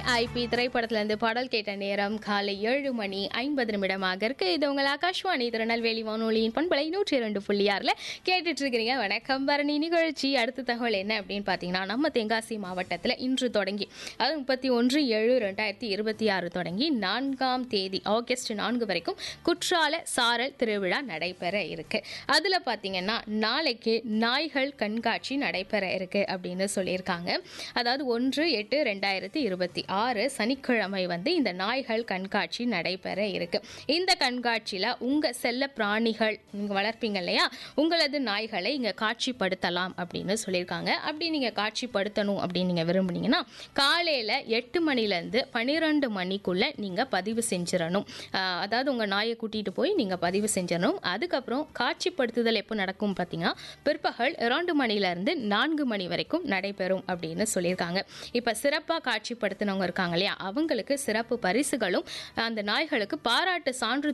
VIP திரைப்படத்துல இருந்து பாடல் கேட்ட நேரம் காலை ஏழு மணி ஐம்பது நிமிடமாக இருக்கு இது உங்கள் ஆகாஷ்வாணி திருநெல்வேலி வானொலியின் பண்பலை நூற்றி இரண்டு புள்ளி ஆறுல கேட்டுட்டு இருக்கிறீங்க வணக்கம் பரணி நிகழ்ச்சி அடுத்த தகவல் என்ன அப்படின்னு பார்த்தீங்கன்னா நம்ம தென்காசி மாவட்டத்தில் இன்று தொடங்கி அது முப்பத்தி ஒன்று ஏழு ரெண்டாயிரத்தி இருபத்தி ஆறு தொடங்கி நான்காம் தேதி ஆகஸ்ட் நான்கு வரைக்கும் குற்றால சாரல் திருவிழா நடைபெற இருக்கு அதில் பார்த்தீங்கன்னா நாளைக்கு நாய்கள் கண்காட்சி நடைபெற இருக்கு அப்படின்னு சொல்லியிருக்காங்க அதாவது ஒன்று எட்டு ரெண்டாயிரத்தி இருபத்தி ஆறு சனிக்கிழமை வந்து இந்த நாய்கள் கண்காட்சி நடைபெற இருக்கு இந்த கண்காட்சியில் உங்கள் செல்ல பிராணிகள் நீங்கள் வளர்ப்பீங்க இல்லையா உங்களது நாய்களை இங்கே காட்சிப்படுத்தலாம் அப்படின்னு சொல்லியிருக்காங்க அப்படி நீங்கள் காட்சிப்படுத்தணும் அப்படின்னு நீங்கள் விரும்புனீங்கன்னா காலையில் எட்டு மணிலேருந்து பன்னிரெண்டு மணிக்குள்ளே நீங்கள் பதிவு செஞ்சிடணும் ஆஹ் அதாவது உங்கள் நாயை கூட்டிகிட்டு போய் நீங்கள் பதிவு செஞ்சிடணும் அதுக்கப்புறம் காட்சிப்படுத்துதல் எப்போ நடக்கும் பார்த்தீங்கன்னா பிற்பகல் இரண்டு மணிலேருந்து நான்கு மணி வரைக்கும் நடைபெறும் அப்படின்னு சொல்லியிருக்காங்க இப்போ சிறப்பாக காட்சிப்படுத்தினவங்க இருக்காங்க இல்லையா அவங்களுக்கு சிறப்பு பரிசுகளும் அந்த நாய்களுக்கு பாராட்டு சான்று